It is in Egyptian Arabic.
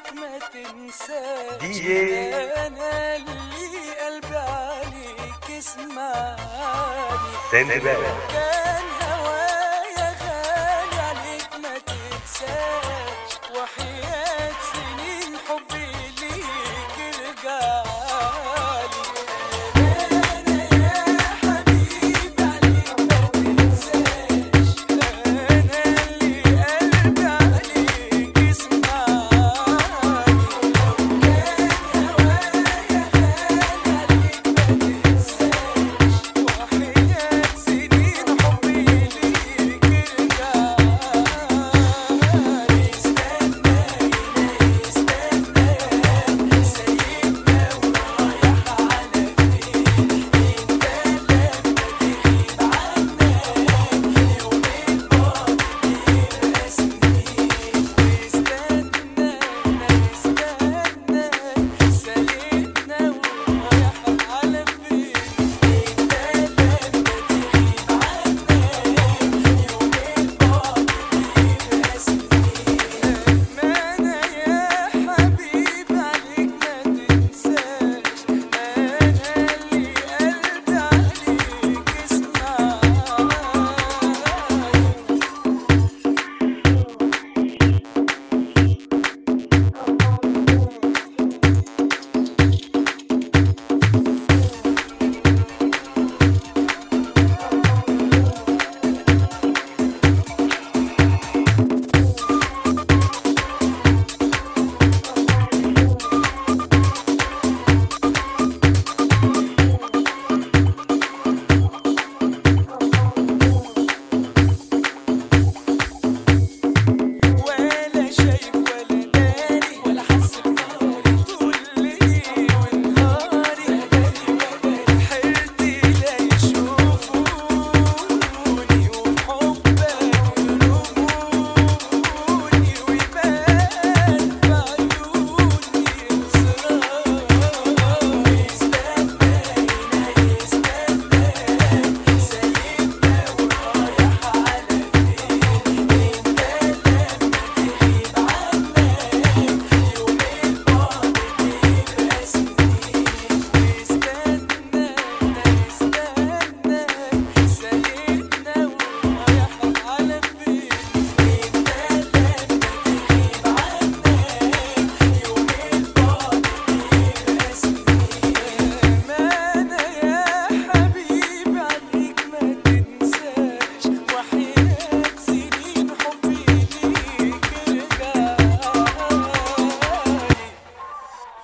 ما تنساش دي جي. انا اللي قلبي عليك اسمعني سندباد كان هوايا غالي عليك ما تنساش وحياة سنين حبي ليك ارجعلي انا يا حبيبي عليك ما تنساش انا اللي قلبي عليك اسمعني كان هوايا غالي عليك ما تنساش وحياة سنين حبي ليك ارجعلي استنى استنى سايبنا ورايح على فين انت لما تغيب عنا يومين بعد بيبقى سنين واستنى استنى سايبنا ورايح على فين انت لما تغيب عنا يومين بعد بيبقى سنين ما انا يا حبيبي عليك ما تنساش انا اللي قلبي عليك اسمعني ولا شايف ولا داري ولا حاسس بناري طول ليلي ونهاري حيرتي لا يشوفوني وفي حبك يرموني ويبان في عيوني إصراري استنى استنى سايبنا ورايح على فين انت لما تغيب عنا يومين بعد بيبقى سنين واستنى استنى سايبنا ورايح على فين انت لما تغيب عنا يومين بعد بيبقى سنين ما انا يا حبيبي عليك ما تنساش وحياة سنين حبي ليك ارجعلي